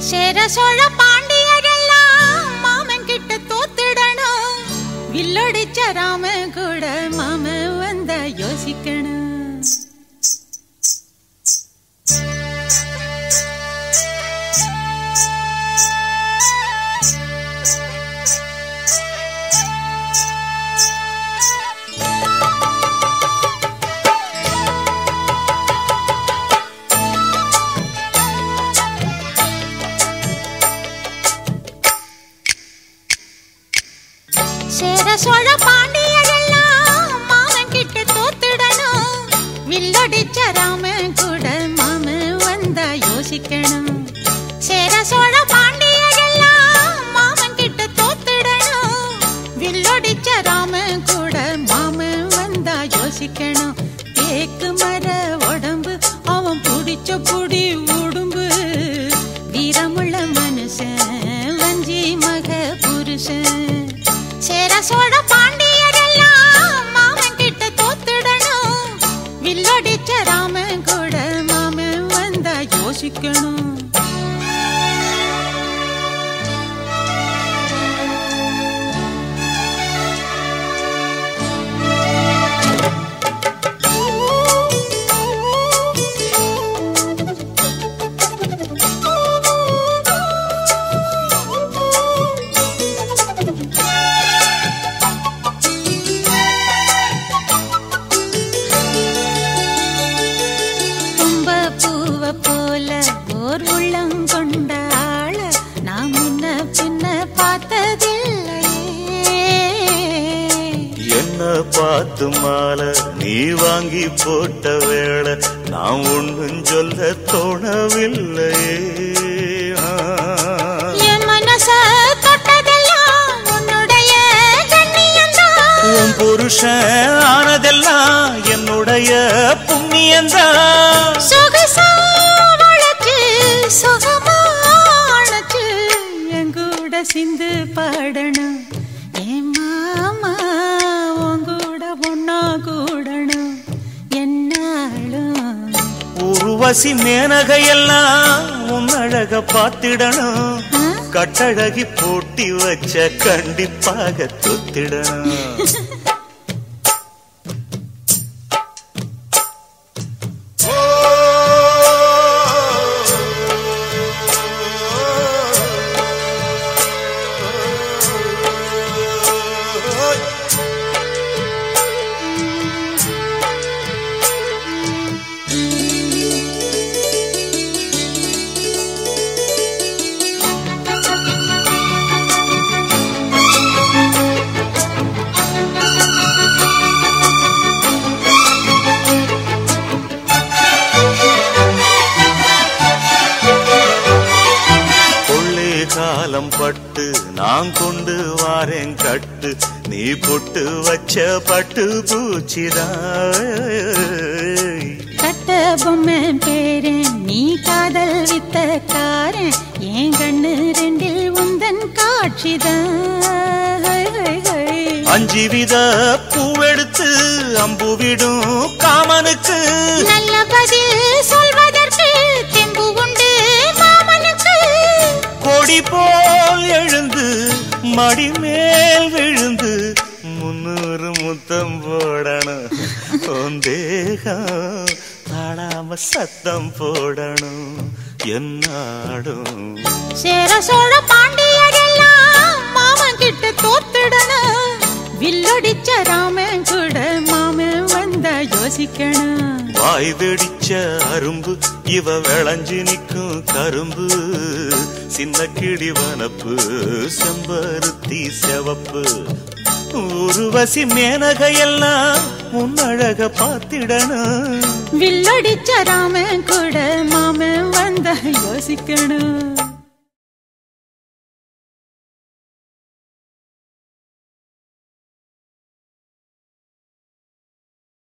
சேர சோழ பாண்டியரெல்லாம் மாமன் கிட்ட தோத்துடணும் வில்லடிச்ச ராமன் கூட மாமன் வந்தா யோசிக்கணும் சேர சோழ பாண்டியரெல்லாம் மாமன் கிட்ட தோத்துடணும் வில்லடிச்ச ராமன் கூட மாமன் வந்தா யோசிக்கணும் சேர சோழ பாண்டியரெல்லாம் மாமன் கிட்ட தோத்துடணும் வில்லடிச்ச ராமன் கூட மாமன் வந்தா யோசிக்கணும் தேக்கு மர உடம்பு அவன் புடிச்ச புடி உடும்பு வீரமுள்ள மனுஷன் வஞ்சி மக புருஷன் சேர சோழ பாண்டியரெல்லாம் மாமன் கிட்ட தோத்துடணும் வில்லடிச்ச ராமன் கூட மாமன் வந்தா யோசிக்கணும் தும்ப பூவ போல ஓர் உள்ளம் கொண்ட ஆள நான் முன்ன பின்ன பார்த்ததில்லையே என்ன பார்த்து மாலை நீ வாங்கி போட்ட வேளை நான் ஒண்ணும் சொல்ல தோணவில்லையே ஆ. என் மனச தொட்டதெல்லாம் உன்னுடைய கண்ணியந்தான் உன் புருஷன் ஆனதெல்லாம் என்னுடைய புண்ணியந்தான் சொகுசா வளைச்சு, சுகமானச்சு, என் கூட சிந்து பாடணும் என் மாமா உன் கூட ஒன்னா கூடணும் என்னாலும் உருவசி மேனகையெல்லாம் உன் அழக பார்த்திடணும் ஆ? கட்டழகி போட்டி வச்ச கண்டிப்பாக தொத்திடணும் கொள்ளை காலம் பட்டு நான் கொண்டு வாரேன் கட்டு நீ பொட்டு வச்ச பட்டு பூச்சிதான் கட்ட பொம்மை பேரன் நீ காதல் வித்த காரன் என் கண்ணு ரெண்டில் உந்தன் காட்சிதான் ஹை, ஹை, ஹை. அஞ்சு வித பூவெடுத்து அம்பு விடும் காமனுக்கு நல்ல பதில் சொல்வதற்கு தெம்பு உண்டு மாமனுக்கு கொடி போல் எழுந்து மடி மேல் விழுந்து முன்னூறு முத்தம் போடணும் உன் தேகம் தாழாம சத்தம் போடணும் என்னாடும் சேர சோழ பாண்டியரெல்லாம் மாமன் கிட்ட தோத்துடணும் வில்லடிச்ச ராமன் கூட மாமன் வந்தா யோசிக்கணும் வாய் வெடிச்ச அரும்பு இவ விளைஞ்சு நிக்கும் கரும்பு சின்ன கிளி வனப்பு செம்பருத்தி செவப்பு உருவசி மேனகையெல்லாம் உன் அழக பார்த்திடணும் வில்லடிச்ச ராமன் கூட மாமன் வந்தா யோசிக்கணும்